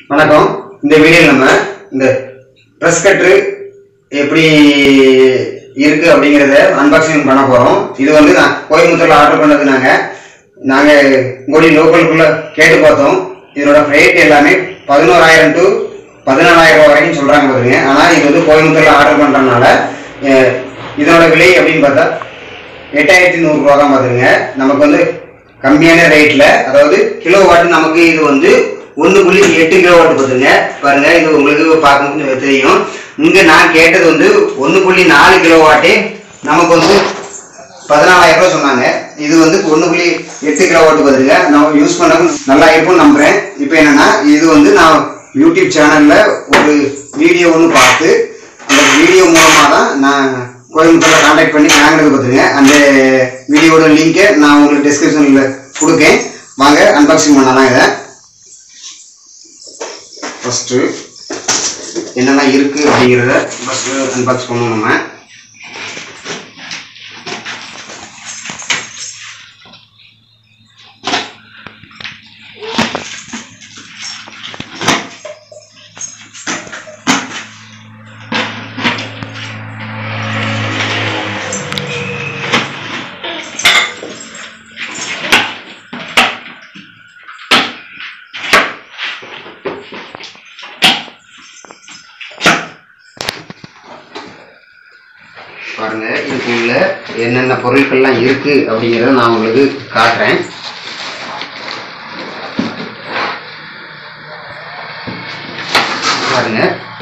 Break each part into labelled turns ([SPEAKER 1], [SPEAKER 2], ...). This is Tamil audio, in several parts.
[SPEAKER 1] வணக்கம் இந்த வீடியோவில் நம்ம இந்த ப்ரெஸ் கட்ரு எப்படி இருக்கு அப்படிங்கிறத அன்பாக்சிங் பண்ண போறோம் இது வந்து நான் கோயம்புத்தூர்ல ஆர்டர் பண்ணது நாங்க நாங்க உங்களுடைய லோக்கலுக்குள்ள கேட்டு பார்த்தோம் இதோட ரேட் எல்லாமே பதினோராயிரம் டு பதினாலாயிரம் ரூபாய் வரைக்கும் சொல்றாங்க பாருங்க ஆனா இது வந்து கோயம்புத்தூர்ல ஆர்டர் பண்றதுனால அஹ், இதோட விலை அப்படின்னு பார்த்தா எட்டாயிரத்தி நூறுரூவா தான் பார்த்துருங்க நமக்கு வந்து கம்மியான ரேட்ல அதாவது கிலோ வாட் நமக்கு இது வந்து ஒன்று புள்ளி எட்டு கிலோ வாட் பார்த்துங்க பாருங்க இது உங்களுக்கு பார்க்கும்போது தெரியும் இங்க நான் கேட்டது வந்து ஒன்று புள்ளி நாலு கிலோ வாட்டே நமக்கு வந்து பதினாலாயிரம் ரூபாய் சொன்னாங்க இது வந்து ஒன்று புள்ளி எட்டு கிலோ வாட் பார்த்துங்க நான் யூஸ் பண்ண நல்லா இருக்கும்னு நம்புறேன் இப்போ என்னன்னா இது வந்து நான் யூடியூப் சேனல்ல ஒரு வீடியோ ஒன்று பார்த்து அந்த வீடியோ மூலமாக தான் நான் கோயம்புத்தூர்ல கான்டாக்ட் பண்ணி வாங்கினது பார்த்துருங்க அந்த வீடியோட லிங்கை நான் உங்களுக்கு டிஸ்கிரிப்ஷனில் கொடுக்கேன் வாங்க அன்பாக்சிங் பண்ணலாம் இதை ஃபஸ்ட்டு என்னெல்லாம் இருக்குது அப்படிங்கிறத ஃபஸ்ட்டு அன்பாக்ஸ் பண்ணுவோம் நம்ம பாருங்க இதுக்குள்ள என்னென்ன பொருட்கள்லாம் இருக்கு அப்படிங்கிறத நான் உங்களுக்கு காட்டுறேன் பாருங்க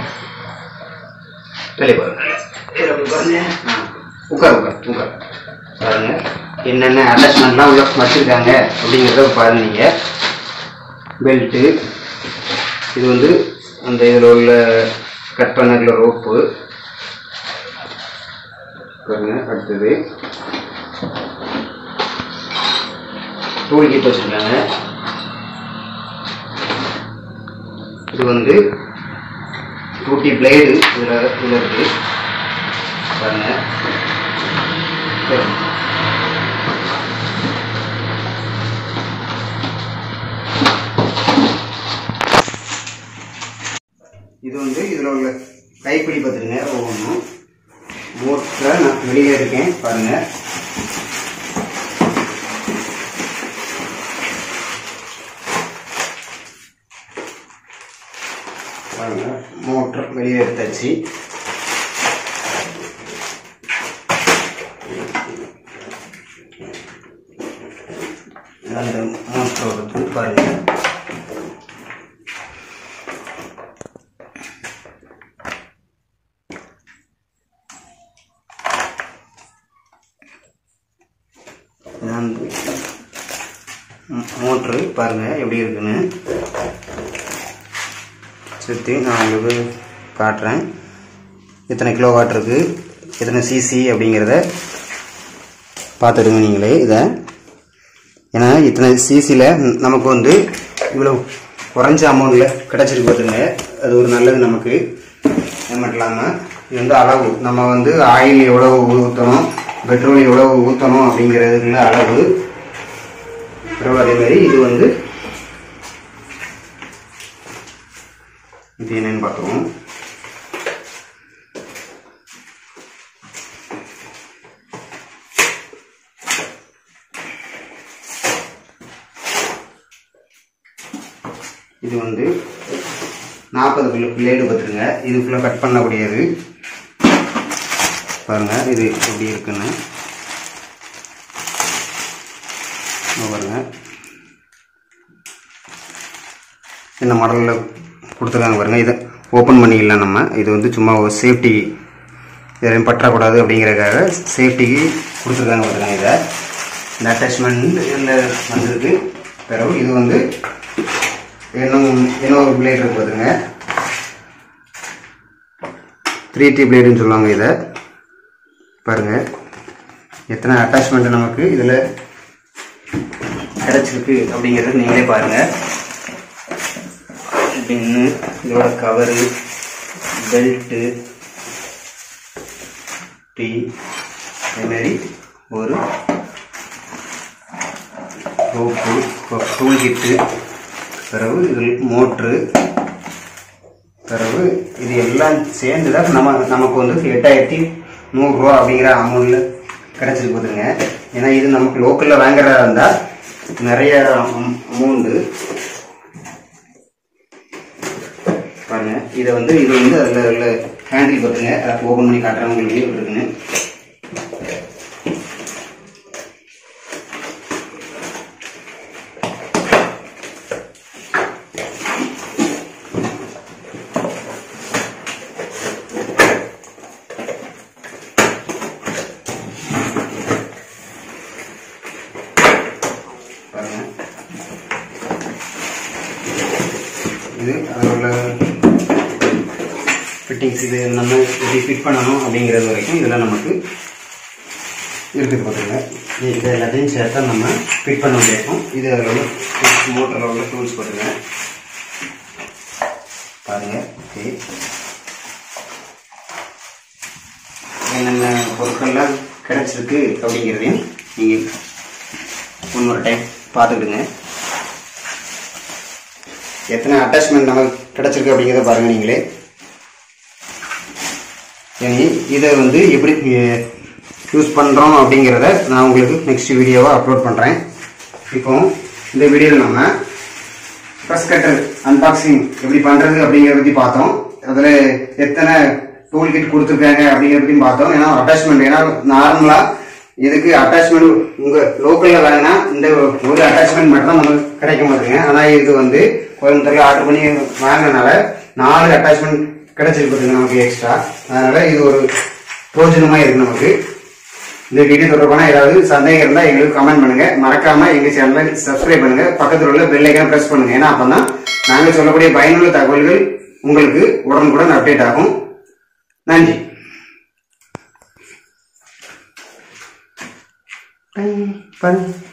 [SPEAKER 1] வெளியே பாருங்க இதுல போய் பாருங்க ஆ, உட்கார் உட்கார் உட்கார் பாருங்க என்னென்ன அட்டாச்மெண்ட்லாம் உள்ள வச்சிருக்காங்க அப்படிங்கிறத பாருங்க நீங்க பெல்ட்டு இது வந்து அந்த இதில் உள்ள கட் பண்ண ரோப்பு பாருங்க அடுத்தது டூல் கிட் வச்சுருக்காங்க இது வந்து டூட்டி பிளேடு இதில் இதில் இருக்கு பாருங்க சரி. இது வந்து இதில் உள்ள கைப்பிடி பார்த்துருங்க ஒவ்வொன்றும் மோட்டரை நான் வெளியே இருக்கேன் பாருங்க பாருங்க மோட்டர் வெளியே எடுத்தாச்சு அந்த மோட்டரோட தூள் பாருங்க இதான் மோட்ரு பாருங்க எப்படி இருக்குன்னு சுற்றி நான் உங்களுக்கு காட்டுறேன் எத்தனை கிலோ வாட் இருக்கு எத்தனை சிசி அப்படிங்கிறத பார்த்துடுங்க நீங்களே இதை ஏன்னா இத்தனை சிசியில் நமக்கு வந்து இவ்வளோ குறைஞ்ச அமௌண்ட்டில் கிடச்சிருக்கு பார்த்துங்க அது ஒரு நல்லது நமக்கு அது மட்டும் இல்லாமல் இது வந்து அளவு நம்ம வந்து ஆயில் எவ்வளவு ஊற்றணும் பெட்ரோல் எவ்வளவு ஊற்றணும் அப்படிங்கிறதுக்குள்ள அளவு பிறகு அதே மாதிரி இது வந்து இது என்னன்னு பார்த்துருவோம் இது வந்து நாற்பது கிலோ பிளேடு பார்த்துருங்க இது ஃபுல்லாக கட் பண்ணக்கூடியது பாருங்க இது எப்படி இருக்குன்னு இதோ பாருங்க என்ன மாடலில் கொடுத்துருக்காங்க பாருங்க இதை ஓப்பன் பண்ணிக்கலாம் நம்ம இது வந்து சும்மா ஒரு சேஃப்டி எதையும் பற்றக்கூடாது அப்படிங்கிறதுக்காக சேஃப்டிக்கு கொடுத்துருக்காங்க பாருங்க இதை இந்த அட்டாச்மெண்ட் இதில் வந்திருக்கு பிறகு இது வந்து இன்னும் இன்னொரு பிளேட் இருக்கு பாருங்க த்ரீ டி பிளேடுன்னு சொல்லுவாங்க இதை பாருங்க எத்தனை அட்டாச்மெண்ட் நமக்கு இதில் கிடைச்சிருக்கு அப்படிங்கிறது நீங்களே பாருங்க பின்னு இதோட கவரு பெல்ட்டு டீ அதேமாரி ஒரு ரோப்பு டூல் கிட்டு பிறகு இதில் மோட்ரு பிறகு இது எல்லாம் சேர்ந்து தான் நம்ம நமக்கு வந்து எட்டாயிரத்தி நூறுரூவா அப்படிங்கிற அமௌண்ட்டில் கிடச்சிருக்கு பார்த்துங்க ஏன்னா இது நமக்கு லோக்கலில் வாங்குறதா இருந்தால் நிறைய அமௌண்ட்டு பாருங்க இதை வந்து இது வந்து அதில் அதில் ஹேண்டில் பார்த்துங்க அதை ஓப்பன் பண்ணி காட்டுறேன் உங்களுக்கு வீடியோ இருக்குங்க பாருங்க இது அதோட ஃபிட்டிங்ஸ் இது நம்ம எப்படி ஃபிட் பண்ணணும் அப்படிங்கிறது வரைக்கும் இதெல்லாம் நமக்கு இருக்குது பார்த்துங்க இது எல்லாத்தையும் சேர்த்தா நம்ம ஃபிட் பண்ண முடியும் இது அதில் உள்ள மோட்டரில் உள்ள டூல்ஸ் பார்த்துங்க பாருங்க ஓகே என்னென்ன பொருட்கள்லாம் கிடைச்சிருக்கு அப்படிங்கிறதையும் நீங்கள் இன்னொரு டைம் பார்த்துக்கிடுங்க எத்தனை அட்டாச்மெண்ட் நமக்கு கிடைச்சிருக்கு அப்படிங்கிறத பாருங்க நீங்களே இனி இதை வந்து எப்படி யூஸ் பண்ணுறோம் அப்படிங்கிறத நான் உங்களுக்கு நெக்ஸ்ட் வீடியோவாக அப்லோட் பண்ணுறேன் இப்போ இந்த வீடியோவில் நம்ம ப்ரெஸ் கட்டர் அன்பாக்சிங் எப்படி பண்ணுறது அப்படிங்கிறத பற்றி பார்த்தோம் அதில் எத்தனை டூல் கிட் கொடுத்துருக்காங்க அப்படிங்கிறத பற்றி பார்த்தோம் ஏன்னா அட்டாச்மெண்ட் ஏன்னா நார்மலாக இதுக்கு அட்டாச்மெண்ட் உங்கள் லோக்கலில் வாங்கினா இந்த ஒரு அட்டாச்மெண்ட் மட்டும் தான் நமக்கு கிடைக்க மாட்டேங்க ஆனால் இது வந்து கோயம்புத்தூரில் ஆர்டர் பண்ணி வாங்கினனால நாலு அட்டாச்மெண்ட் கிடைச்சிருக்கு நமக்கு எக்ஸ்ட்ரா அதனால இது ஒரு பிரோஜனமாக இருக்கு நமக்கு இந்த வீடியோ தொடர்பான ஏதாவது சந்தேகம் இருந்தால் எங்களுக்கு கமெண்ட் பண்ணுங்க மறக்காம எங்க சேனலை சப்ஸ்கிரைப் பண்ணுங்க பக்கத்தில் உள்ள பெல் ஐக்கான பிரஸ் பண்ணுங்க ஏன்னா அப்பதான் நாங்கள் சொல்லக்கூடிய பயனுள்ள தகவல்கள் உங்களுக்கு உடனுக்குடன் அப்டேட் ஆகும் நன்றி பை, பை.